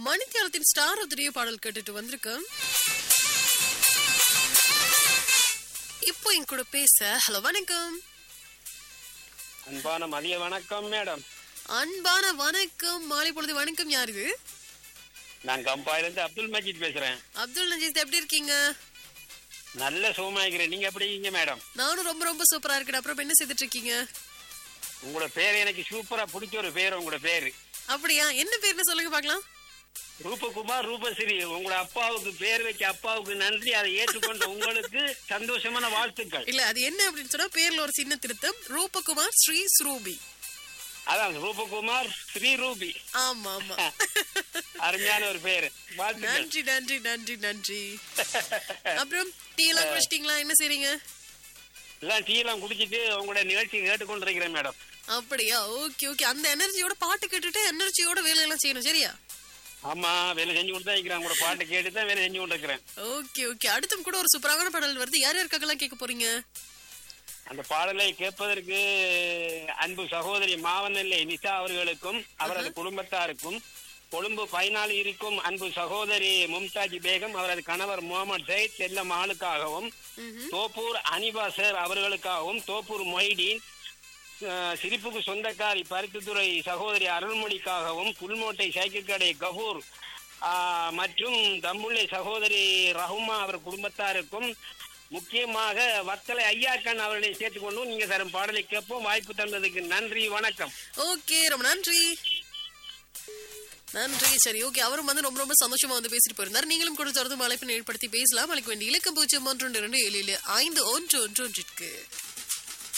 மணித்தியாலத்தின் star உதிரிய பாடல் கேட்டுட்டு வந்திருக்கேன் இப்போ என் கூட பேச ஹலோ வணக்கம் அன்பான மதிய வணக்கம் மேடம் அன்பான வணக்கம் மாலை பொழுது வணக்கம் யார் இது நான் கம்பாயிலிருந்து அப்துல் மஜீத் பேசுறேன் அப்துல் நஜீத் எப்படி இருக்கீங்க நல்ல சுகமாக்கிறேன் நீங்க எப்படி இருக்கீங்க மேடம் நானும் ரொம்ப ரொம்ப சூப்பரா இருக்கேன் அப்புறம் இப்ப என்ன செய்துட்டு இருக்கீங்க உங்களோட பேர் எனக்கு சூப்பரா பிடிச்ச ஒரு பேர் உங்களோட பேரு அப்படியா என்ன பேர்னு சொல்லுங்க பார்க்கலாம் ரூபகுமார் ரூபஸ்ரீ உங்களோட அப்பாவுக்கு பேர் வச்ச அப்பாவுக்கு நன்றி அதை ஏற்றுக்கொண்ட உங்களுக்கு சந்தோஷமான வாழ்த்துக்கள் இல்ல அது என்ன அப்படின்னு சொன்னா பேர்ல ஒரு சின்ன திருத்தம் ரூபகுமார் ஸ்ரீ ஸ்ரூபி அதான் ரூபகுமார் ஸ்ரீ ரூபி ஆமா ஆமா அருமையான ஒரு பேரு வாழ்த்துக்கள் நன்றி நன்றி நன்றி நன்றி அப்புறம் டீ எல்லாம் குடிச்சிட்டீங்களா என்ன செய்றீங்க எல்லாம் டீ எல்லாம் குடிச்சிட்டு உங்களோட நிகழ்ச்சி கேட்டுக்கொண்டிருக்கிறேன் மேடம் அப்படியா ஓகே ஓகே அந்த எனர்ஜியோட பாட்டு கேட்டுட்டு எனர்ஜியோட வேலையெல்லாம் செய்யணும் சரியா ஆமா வேலை செஞ்சு கொண்டு தான் இருக்கிறேன் உங்களோட பாட்டு கேட்டு தான் வேலை செஞ்சு கொண்டு இருக்கிறேன் ஓகே ஓகே அடுத்தும் கூட ஒரு சூப்பரான பாடல் வருது யார் யாருக்காகலாம் கேட்க போறீங்க அந்த பாடலை கேட்பதற்கு அன்பு சகோதரி மாவனல்லை நிஷா அவர்களுக்கும் அவரது குடும்பத்தாருக்கும் கொழும்பு பயனாளி இருக்கும் அன்பு சகோதரி மும்தாஜ் பேகம் அவரது கணவர் முகமது சயித் செல்ல மகளுக்காகவும் ம்ஹும். தோப்பூர் அனிபா சார் அவர்களுக்காகவும் தோப்பூர் மொய்டீன் அஹ், சிரிப்புக்கு சொந்தக்காரி பருத்தித்துறை சகோதரி அருள்மொழிக்காகவும் புல்மோட்டை சைக்கிள் கடை கபூர் ஆஹ், மற்றும் தம்புள்ளை சகோதரி ரஹுமா அவர் குடும்பத்தாருக்கும் முக்கியமாக வத்தலை ஐயாக்கன் அவர்களை சேர்த்துக்கொண்டு நீங்க தரும் பாடலை கேட்போம் வாய்ப்பு தந்ததுக்கு நன்றி வணக்கம் ஓகே ரொம்ப நன்றி நன்றி சரி ஓகே அவரும் வந்து ரொம்ப ரொம்ப சந்தோஷமா வந்து பேசிட்டு போயிருந்தார் நீங்களும் கூட தொடர்ந்து அழைப்பினை ஏற்படுத்தி பேசலாம் அழைக்க வேண்டிய இலக்கம் பூஜ்ஜியம் ஒன்று இரண்டு ஏழு ஏழு ஐந்து ஒன்று ஒன்று ஒன்றிற்கு